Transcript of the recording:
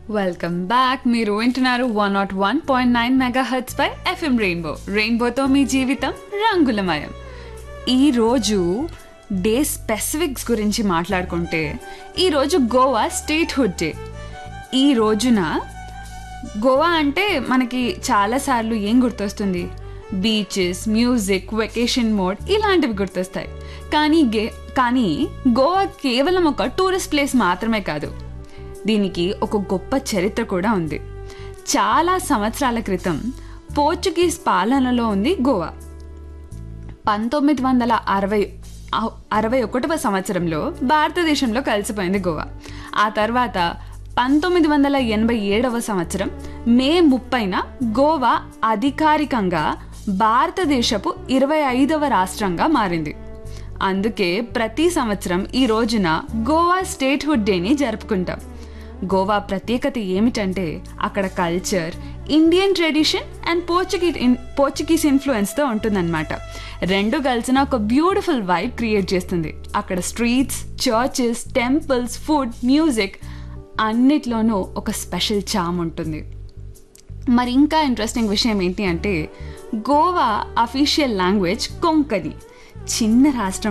welcome back మీరు వింటున్నారు one naught one point nine mega hits పై ఎఫ్ఎం రెయిన్బో రెయిన్బోతో మీ జీవితం రంగులమయం ఈరోజు డే స్పెసిఫిక్స్ గురించి మాట్లాడుకుంటే ఈరోజు గోవా స్టేట్హుడ్ డే ఈ రోజున గోవా అంటే మనకి చాలాసార్లు ఏం గుర్తొస్తుంది బీచెస్ మ్యూజిక్ వెకేషన్ మోడ్ ఇలాంటివి గుర్తొస్తాయి కానీ గే కానీ గోవా కేవలం ఒక టూరిస్ట్ ప్లేస్ మాత్రమే కాదు దీనికి ఒక గొప్ప చరిత్ర కూడా ఉంది చాలా సంవత్సరాల క్రితం పోర్చుగీస్ పాలనలో ఉంది గోవా పంతొమ్మిది వందల అరవై అరవై ఒకటవ సంవత్సరంలో భారతదేశంలో కలిసిపోయింది గోవా ఆ తర్వాత పంతొమ్మిది వందల ఎనభై ఏడవ సంవత్సరం మే ముప్పైన గోవా అధికారికంగా భారతదేశపు ఇరవై ఐదవ రాష్ట్రంగా మారింది అందుకే ప్రతి సంవత్సరం ఈ రోజున గోవా స్టేట్హుడ్ డేని జరుపుకుంటాం గోవా ప్రత్యేకత ఏమిటంటే అక్కడ culture Indian tradition and Portuguese Portuguese ఇన్ఫ్లుయెన్స్తో ఉంటుందన్నమాట రెండు కలిసిన ఒక బ్యూటిఫుల్ వైబ్ క్రియేట్ చేస్తుంది అక్కడ streets churches temples food music అన్నిట్లోనూ ఒక స్పెషల్ చామ్ ఉంటుంది మరి ఇంకా ఇంట్రెస్టింగ్ విషయం ఏంటి అంటే గోవా అఫీషియల్ లాంగ్వేజ్ కొంకణి చిన్న రాష్ట్రం